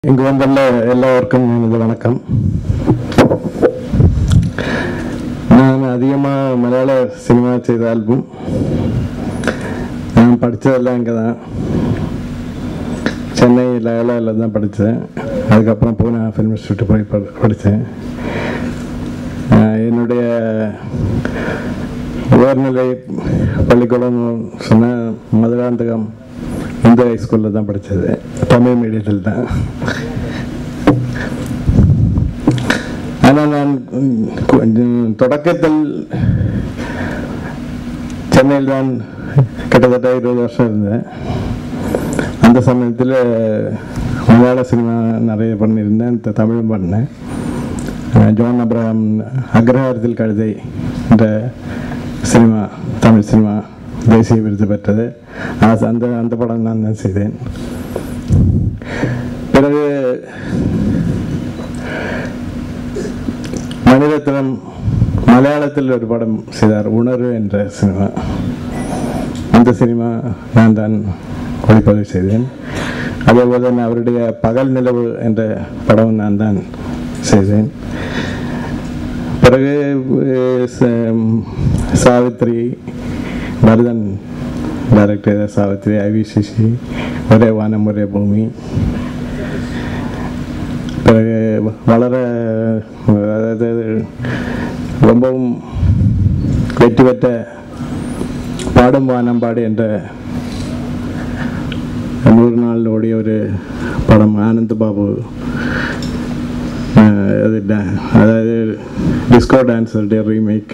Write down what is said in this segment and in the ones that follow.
இங்கு வந்துள்ள எல்லோருக்கும் எனது வணக்கம் நான் அதிகமாக மலையாள சினிமா செய்த ஆல்பம் நான் படித்ததெல்லாம் இங்கே தான் சென்னை லயோலாவில் தான் படித்தேன் அதுக்கப்புறம் பூனா ஃபிலிம் இன்ஸ்டியூட் போய் படி படித்தேன் என்னுடைய உயர்நிலை பள்ளிக்கூடம் சொன்ன மதுராந்தகம் இந்து ஹைஸ்கூலில் தான் படித்தது தமிழ் மீடியத்தில் தான் ஆனால் நான் கொஞ்சம் தொடக்கத்தில் சென்னையில் தான் கிட்டத்தட்ட இருபது வருஷம் இருந்தேன் அந்த சமயத்தில் மலையாள சினிமா நிறைய பண்ணியிருந்தேன் த- தமிழும் பண்ணேன் அஹ் ஜான் அப்ரஹாம் அக்ரஹாரத்தில் கழுதை என்ற சினிமா தமிழ் சினிமா தேசிய விருது பெற்றது அது அந்த அந்த படம் நான் தான் செய்தேன் பிறகு மணிரத்னம் மலையாளத்தில் ஒரு படம் செய்தார் உணர்வு என்ற சினிமா அந்த சினிமா நான் தான் ஒளிப்பதிவு செய்தேன் அதேபோல் நான் அவருடைய பகல் நிலவு என்ற படம் நான் தான் செய்தேன் பிறகு அஹ், ச- சாவித்ரி பரதன் டைரக்டர் செய்த சாவித்ரி ஐவிசிசி ஒரே வானம் ஒரே பூமி பிறகு வளர அதாவது ரொம்பவும் வெற்றி பெற்ற பாடும் வானம்பாடு என்ற நூறு நாள் ஓடிய ஒரு படம் ஆனந்த் பாபு அஹ், அது da- அதாவது டிஸ்கோ டான்ஸருடைய ரீமேக்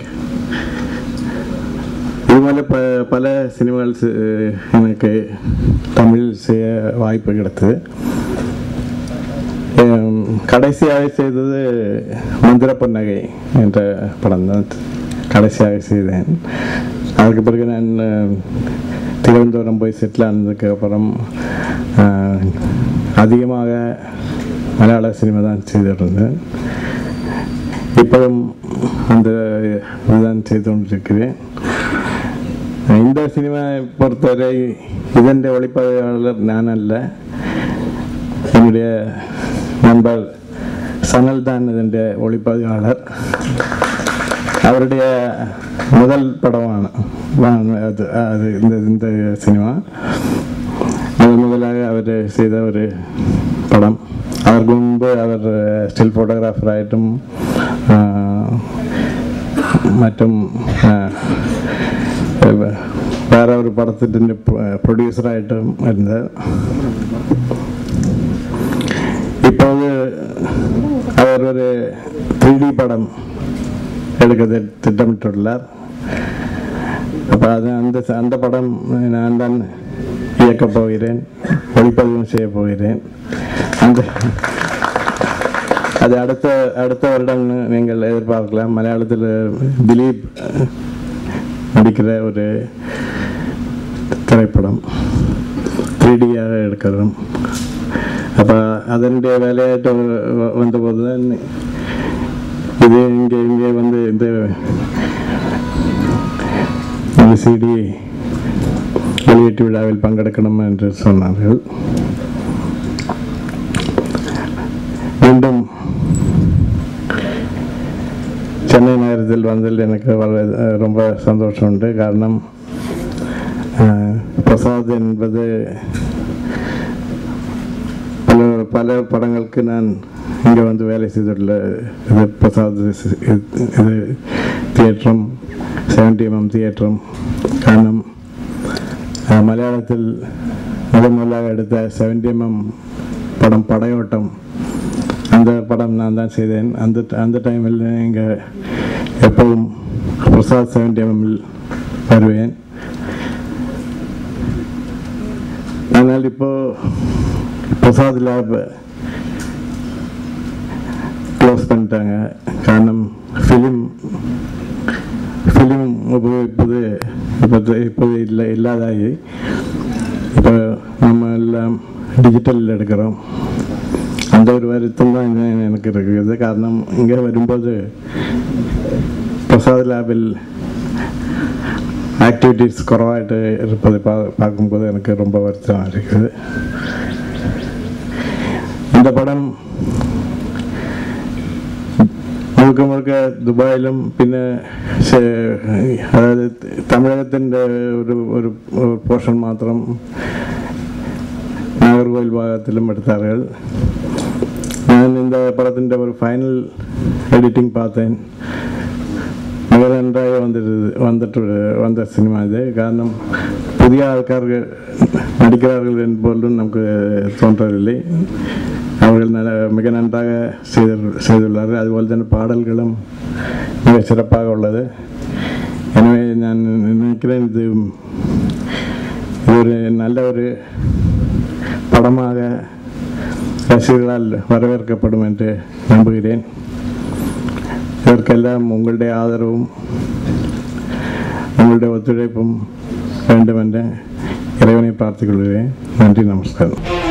இதுமாதிரி ப பல சினிமாக்கள் செ- எனக்கு தமிழ் செய்ய வாய்ப்பு கிடைத்தது ஹம், கடைசியாக செய்தது மந்திர பொன்னகை என்ற படம் தான் கடைசியாக செய்தேன் அதுக்கு பிறகு நான் அஹ், திருவனந்தபுரம் போய் செட்டில் ஆனதுக்கு அப்புறம் அஹ், அதிகமாக மலையாள சினிமா தான் செய்திருந்தேன் இப்போதும் அந்த இதுதான் செய்து கொண்டிருக்கிறேன் இந்த சினிமா பொறுத்தவரை இதன் ஒளிப்பதிவாளர் நான் அல்ல என்னுடைய நண்பர் சனல் தான் இதனுடைய ஒளிப்பதிவாளர் அவருடைய முதல் படமான வா- அது அது இந்த இந்த சினிமா முதல் முதலாக அவர் செய்த ஒரு படம் அதற்கு முன்பு அவர் ஸ்டில் ஃபோட்டோகிராஃபராയിട്ടും മറ്റും ആ, വേറെ ഒരു പടത്തിൻ്റെ പ്രൊഡ്യൂസറായിട്ടും ഇരുന്നത് ഇപ്പോൾ അവർ ഒരു த்ரீ டி படம் எடுக்க திட்டமிட்டுள்ளார் அப்போ அது அந்த அந்த படம் நான் தான் இயக்கப் போகிறேன் ஒளிப்பதிவும் செய்ய போகிறேன் அந்த அது அடுத்த அடுத்த வருடம் நீங்கள் எதிர்பார்க்கலாம் மலையாளத்தில் திலீப் நடிக்கிற ஒரு திரைப்படம் த்ரீ டியாக எடுக்கிறோம் அப்போ அதனுடைய வேலையாയിട്ട് வ- வந்தபோது தான் இது இங்கே இங்கே வந்து இந்த இந்த சிடி வெளியீட்டு விழாவில் பங்கெடுக்கணும் என்று சொன்னார்கள் மீண்டும் சென்னை நகரத்தில் வந்ததில் எனக்கு வர- ரொம்ப சந்தோஷம் உண்டு காரணம் அஹ், பிரசாத் என்பது பல பல படங்களுக்கு நான் இங்கே வந்து வேலை செய்துள்ள இது பிரசாத் இது- இது தியேட்டரும் செவன்டி எம்எம் தியேட்டரும் காரணம் அஹ், மலையாளத்தில் முதன் முதலாக எடுத்த செவன்டி எம்எம் படம் படையோட்டம் அந்த படம் நான் தான் செய்தேன் அந்த அந்த டைமில் இங்கே எப்பவும் பிரசாத் செவன்டி எம்எம்மில் வருவேன் ஆனால் இப்போ பிரசாத் லேப் க்ளோஸ் பண்ணிட்டாங்க காரணம் ஃபிலிம் ஃபிலிம் உபயோகிப்பது இப்போ இப்போது இல்லை இல்லாதாகி இப்போ நம்ம எல்லாம் டிஜிட்டலில் எடுக்கிறோம் அந்த ஒரு வருத்தம் தான் இன்னும் எனக்கு இருக்குது കാരണം இங்கே வரும்போது പ്രസാദ് ലാബിൽ ஆக்டிவிட்டீஸ் குறவாயிட்டு இருப்பதை பா பார்க்கும்போது எனக்கு ரொம்ப வருத்தமாக இருக்குது இந்த இந்த படம் முழுக்க முழுக்க துபாயிலும் பின்ன சே- അതായത് തമിഴകത്തിൻ്റെ ഒരു ഒരു പോർഷൻ മാത്രം നാഗർകോവിൽ ഭാഗത്തിലും എടുത്ത ആളുകൾ ഞാൻ இந்த படத்திൻ്റെ ஒரு ஃபைனல் எடிட்டிங் பார்த்தேன் மிக நன்றாக வந்துட்டு வந்துட்டு வந்த சினிமா இது காரணம் புதிய ஆൾക്കാർക്ക് நடிக்கிறார்கள் என்பதும் நமக்கு தோன்றவில்லை அவர்கள் நல்ல மிக நன்றாக செய்து செய்துள்ளார்கள் அதுபோல் തന്നെ பாடல்களும் மிக சிறப்பாக உள்ளது எனவே நான் நினைக்கிறேன் இது இது ஒரு நல்ல ஒரு படமாக ரசிகர்களால் வரவேற்கப்படும் என்று நம்புகிறேன் இதற்கெல்லாம் உங்களுடைய ஆதரவும் உங்களுடைய ஒத்துழைப்பும் வேண்டும் என்று இறைவனை பார்த்துக் கொள்கிறேன் நன்றி நமஸ்காரம்